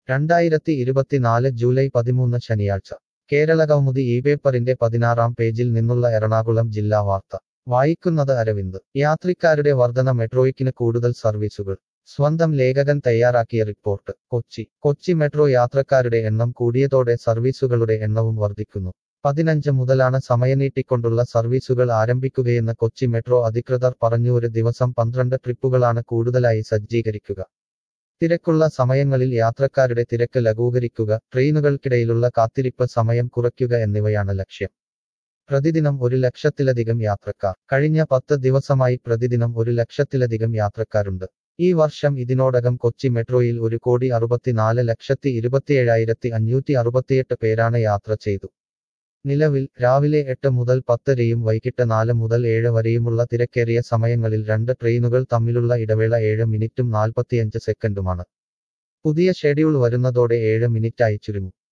രണ്ടായിരത്തി ഇരുപത്തിനാല് ജൂലൈ പതിമൂന്ന് ശനിയാഴ്ച കേരള കൗമുദി ഈ പേപ്പറിന്റെ പതിനാറാം പേജിൽ നിന്നുള്ള എറണാകുളം ജില്ലാ വാർത്ത വായിക്കുന്നത് അരവിന്ദ് യാത്രിക്കാരുടെ വർധന മെട്രോയ്ക്കിന് കൂടുതൽ സർവീസുകൾ സ്വന്തം ലേഖകൻ തയ്യാറാക്കിയ റിപ്പോർട്ട് കൊച്ചി കൊച്ചി മെട്രോ യാത്രക്കാരുടെ എണ്ണം കൂടിയതോടെ സർവീസുകളുടെ എണ്ണവും വർദ്ധിക്കുന്നു പതിനഞ്ച് മുതലാണ് സമയനീട്ടിക്കൊണ്ടുള്ള സർവീസുകൾ ആരംഭിക്കുകയെന്ന് കൊച്ചി മെട്രോ അധികൃതർ പറഞ്ഞു ഒരു ദിവസം പന്ത്രണ്ട് ട്രിപ്പുകളാണ് കൂടുതലായി സജ്ജീകരിക്കുക തിരക്കുള്ള സമയങ്ങളിൽ യാത്രക്കാരുടെ തിരക്ക് ലഘൂകരിക്കുക ട്രെയിനുകൾക്കിടയിലുള്ള കാത്തിരിപ്പ് സമയം കുറയ്ക്കുക എന്നിവയാണ് ലക്ഷ്യം പ്രതിദിനം ഒരു ലക്ഷത്തിലധികം യാത്രക്കാർ കഴിഞ്ഞ പത്ത് ദിവസമായി പ്രതിദിനം ഒരു ലക്ഷത്തിലധികം യാത്രക്കാരുണ്ട് ഈ വർഷം ഇതിനോടകം കൊച്ചി മെട്രോയിൽ ഒരു കോടി അറുപത്തിനാല് ലക്ഷത്തി ഇരുപത്തിയേഴായിരത്തി അഞ്ഞൂറ്റി അറുപത്തിയെട്ട് പേരാണ് യാത്ര ചെയ്തു നിലവിൽ രാവിലെ എട്ട് മുതൽ പത്തരയും വൈകിട്ട് നാല് മുതൽ ഏഴ് വരെയുമുള്ള തിരക്കേറിയ സമയങ്ങളിൽ രണ്ട് ട്രെയിനുകൾ തമ്മിലുള്ള ഇടവേള ഏഴ് മിനിറ്റും നാൽപ്പത്തിയഞ്ച് സെക്കൻഡുമാണ് പുതിയ ഷെഡ്യൂൾ വരുന്നതോടെ ഏഴ് മിനിറ്റായി ചുരുങ്ങും